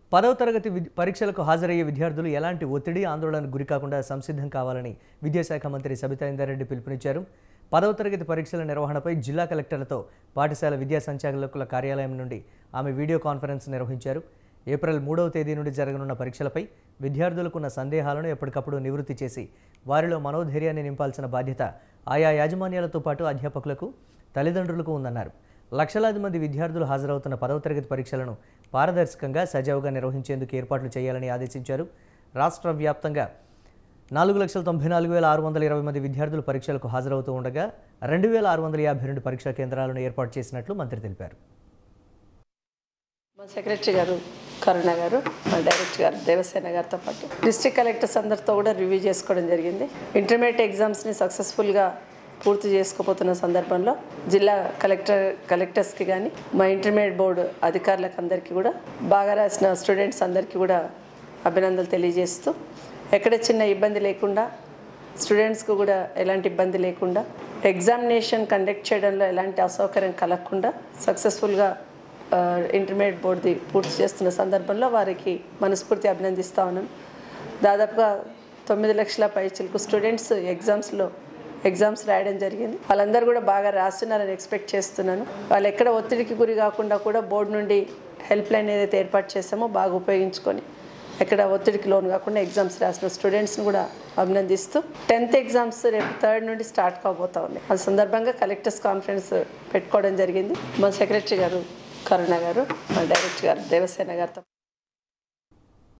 పదవ తరగతి విద్- పరీక్షలకు హాజరయ్యే విద్యార్థులు ఎలాంటి ఒత్తిడి ఆందోళనకు గురికాకుండా సంసిద్ధం కావాలని విద్యాశాఖ మంత్రి సబితా ఇందారెడ్డి పిలుపునిచ్చారు పదవ తరగతి పరీక్షల నిర్వహణపై జిల్లా కలెక్టర్లతో పాఠశాల విద్యా సంచాలకుల కార్యాలయం నుండి ఆమె వీడియో కాన్ఫరెన్స్ నిర్వహించారు ఏప్రిల్ మూడవ తేదీ నుండి జరగనున్న పరీక్షలపై విద్యార్థులకున్న సందేహాలను ఎప్పటికప్పుడు నివృత్తి చేసి వారిలో మనోధైర్యాన్ని నింపాల్సిన బాధ్యత ఆయా యాజమాన్యాలతో పాటు అధ్యాపకులకు తల్లిదండ్రులకు ఉందన్నారు లక్షలాది మంది విద్యార్థులు హాజరవుతున్న పదవ తరగతి పరీక్షలను పారదర్శకంగా సజావుగా నిర్వహించేందుకు ఏర్పాట్లు చేయాలని ఆదేశించారు రాష్ట్ర వ్యాప్తంగా నాలుగు లక్షల తొంభై నాలుగు వేల ఆరు వందల ఇరవై మంది విద్యార్థులు పరీక్షలకు హాజరవుతూ ఉండగా రెండు వేల ఆరు వందల యాభై రెండు పరీక్షా కేంద్రాలను ఏర్పాటు చేసినట్లు మంత్రి తెలిపారు మా సెక్రటరీ గారు కరుణ గారు మా డైరెక్టర్ గారు దేవసేన గారితో పాటు డిస్ట్రిక్ట్ కలెక్టర్స్ అందరితో కూడా రివ్యూ చేసుకోవడం జరిగింది ఇంటర్మీడియట్ ఎగ్జామ్స్ని సక్సెస్ఫుల్గా పూర్తి చేసుకోబోతున్న సందర్భంలో జిల్లా కలెక్టర్ కలెక్టర్స్కి కానీ మా ఇంటర్మీడియట్ బోర్డు అధికారులకు అందరికీ కూడా బాగా రాసిన స్టూడెంట్స్ అందరికీ కూడా అభినందనలు తెలియజేస్తూ ఎక్కడ చిన్న ఇబ్బంది లేకుండా స్టూడెంట్స్కు కూడా ఎలాంటి ఇబ్బంది లేకుండా ఎగ్జామినేషన్ కండక్ట్ చేయడంలో ఎలాంటి అసౌకర్యం కలగకుండా సక్సెస్ఫుల్గా ఆ, ఇంటర్మీడియట్ బోర్డుది పూర్తి చేస్తున్న సందర్భంలో వారికి మనస్ఫూర్తి అభినందిస్తా ఉన్నాను దాదాపుగా తొమ్మిది లక్షల పైచిలకు స్టూడెంట్స్ ఎగ్జామ్స్లో ఎగ్జామ్స్ రాయడం జరిగింది వాళ్ళందరూ కూడా బాగా రాస్తున్నారని ఎక్స్పెక్ట్ చేస్తున్నాను వాళ్ళు ఎక్కడ ఒత్తిడికి గురి కాకుండా కూడా బోర్డు నుండి హెల్ప్ లైన్ ఏదైతే ఏర్పాటు చేస్తామో బాగా ఉపయోగించుకొని ఎక్కడ ఒత్తిడికి లోన్ కాకుండా ఎగ్జామ్స్ రాసిన స్టూడెంట్స్ని కూడా అభినందిస్తూ టెన్త్ ఎగ్జామ్స్ రేపు థర్డ్ నుండి స్టార్ట్ కాబోతా ఉన్నాయి ఆ సందర్భంగా కలెక్టర్స్ కాన్ఫరెన్స్ పెట్టుకోవడం జరిగింది మా సెక్రటరీ గారు కరుణ గారు మా డైరెక్టర్ గారు దేవసేన గారితో